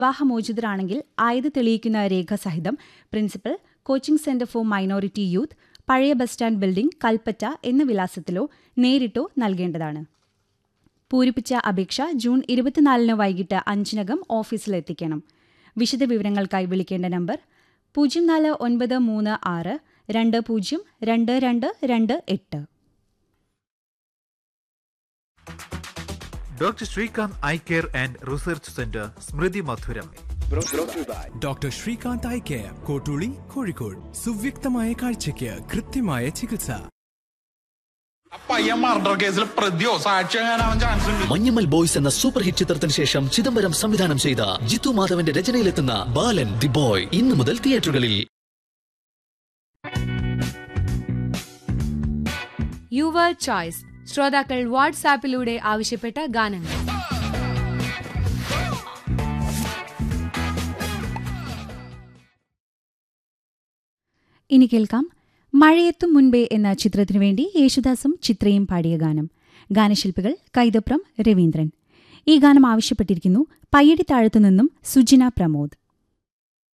വിവാഹമോചിതരാണെങ്കിൽ ആയത് തെളിയിക്കുന്ന രേഖ സഹിതം principal coaching centre for minority youth പഴയ ബസ് സ്റ്റാൻഡ് ബിൽഡിംഗ് കൽപ്പറ്റ എന്ന വിലാസത്തിലോ നേരിട്ടോ നൽകേണ്ടതാണ് പൂരിപ്പിച്ച അപേക്ഷ ജൂൺ ഇരുപത്തിനാലിന് വൈകിട്ട് അഞ്ചിനകം ഓഫീസിലെത്തിക്കണം വിശദവിവരങ്ങൾക്കായി വിളിക്കേണ്ട നമ്പർ പൂജ്യം നാല് ഒൻപത് മൂന്ന് ആറ് രണ്ട് പൂജ്യം രണ്ട് രണ്ട് രണ്ട് എട്ട് doctor Srikanth eye care and research centre സ്മൃതി മധുരം doctor Srikanth eye care Kottooli Kozhikode സുവ്യക്തമായ കാഴ്ചയ്ക്ക് കൃത്യമായ ചികിത്സ ആ പയ്യൻ മർഡർ കേസിൽ പ്രതിയോ സാക്ഷിയാകാനാവാൻ ചാൻസ് ഉണ്ട് മഞ്ഞമ്മൽ ബോയ്സ് എന്ന സൂപ്പർ ഹിറ്റ് ചിത്രത്തിന് ശേഷം ചിദംബരം സംവിധാനം ചെയ്ത ജിത്തു മാധവന്റെ രചനയിലെത്തുന്ന ബാലൻ ദി ബോയ് ഇന്നു മുതൽ തിയേറ്ററുകളിൽ യുവർ ചോയ്സ് ശ്രോതാക്കൾ വാട്സാപ്പിലൂടെ ആവശ്യപ്പെട്ട ഗാനങ്ങൾ ഇനി കേൾക്കാം മഴയെത്തും മുൻപേ എന്ന ചിത്രത്തിനു വേണ്ടി യേശുദാസും ചിത്രയും പാടിയ ഗാനം ഗാനശില്പികൾ കൈതപ്രം രവീന്ദ്രൻ ഈ ഗാനം ആവശ്യപ്പെട്ടിരിക്കുന്നു പയ്യടി താഴത്തുനിന്നും സുജിന പ്രമോദ്